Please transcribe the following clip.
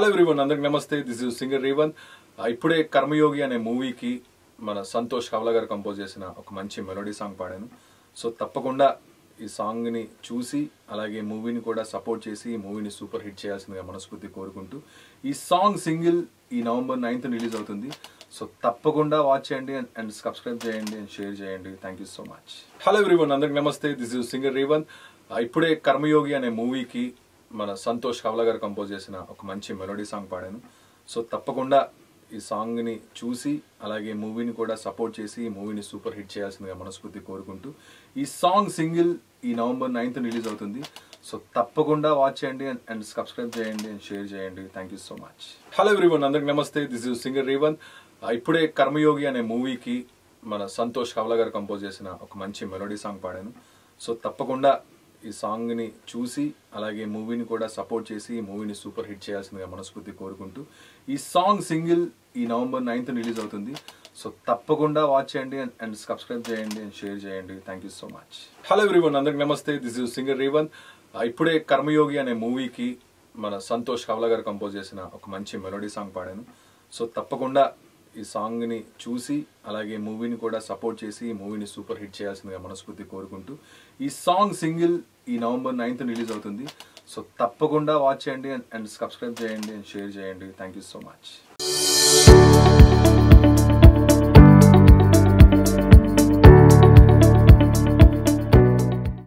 everyone అందరికి నమస్తే this is singer Revanth ఆ, ఇప్పుడే కర్మయోగి అనే మూవీకి మన సంతోష్ కవల గారు కంపోజ్ చేసిన ఒక మంచి మెలోడీ సాంగ్ పాడాను సో తప్పకుండా ఈ సాంగ్ని చూసి అలాగే మూవీని కూడా సపోర్ట్ చేసి ఈ మూవీని సూపర్ హిట్ చేయాల్సిందిగా మనస్ఫూర్తి కోరుకుంటూ ఈ సాంగ్ సింగిల్ ఈ నవంబర్ నైన్త్ రిలీజ్ అవుతుంది సో తప్పకుండా వాచ్ చేయండి అండ్ సబ్స్క్రైబ్ చేయండి అండ్ షేర్ చేయండి thank you so much hello everyone అందరికి నమస్తే దిస్ ఇస్ సింగర్ రేవంత్ ఆ, ఇప్పుడే కర్మయోగి అనే మూవీకి మన సంతోష్ కవల గారు కంపోజ్ చేసిన ఒక మంచి మెలోడీ సాంగ్ పాడాను సో తప్పకుండా ఈ సాంగ్ని చూసి అలాగే మూవీని కూడా సపోర్ట్ చేసి ఈ మూవీని సూపర్ హిట్ చేయాల్సిందిగా మనస్ఫూర్తి కోరుకుంటూ ఈ సాంగ్ సింగిల్ ఈ నవంబర్ నైన్త్ రిలీజ్ అవుతుంది సో తప్పకుండా వాచ్ చేయండి అండ్ సబ్స్క్రైబ్ చేయండి అండ్ షేర్ చేయండి thank you so much hello everyone అందరికి నమస్తే దిస్ ఇస్ సింగర్ రేవంత్ ఆ, ఇప్పుడే కర్మయోగి అనే మూవీకి మన సంతోష్ కవల గారు కంపోజ్ చేసిన ఒక మంచి మెలోడీ సాంగ్ పాడాను సో తప్పకుండా ఈ సాంగ్ని చూసి అలాగే మూవీని కూడా సపోర్ట్ చేసి ఈ మూవీని సూపర్ హిట్ చేయాల్సిందిగా మనస్ఫూర్తి కోరుకుంటూ ఈ సాంగ్ సింగిల్ ఈ నవంబర్ నైన్త్ రిలీజ్ అవుతుంది సో తప్పకుండా వాచ్ చేయండి అండ్ సబ్స్క్రైబ్ చేయండి అండ్ షేర్ చేయండి thank you so much hello everyone అందరికి నమస్తే దిస్ ఇస్ సింగర్ రేవంత్ ఆ, ఇప్పుడే కర్మయోగి అనే మూవీకి మన సంతోష్ కవల గారు కంపోజ్ చేసిన ఒక మంచి మెలోడీ సాంగ్ పాడాను సో తప్పకుండా ఈ సాంగ్ని చూసి అలాగే మూవీని కూడా సపోర్ట్ చేసి ఈ మూవీని సూపర్ హిట్ చేయాల్సిందిగా మనస్ఫూర్తి కోరుకుంటూ ఈ సాంగ్ సింగిల్ ఈ నవంబర్ నైన్త్ రిలీజ్ అవుతుంది సో తప్పకుండా వాచ్ చేయండి అండ్ సబ్స్క్రైబ్ చేయండి అండ్ షేర్ చేయండి థ్యాంక్ యూ సో మచ్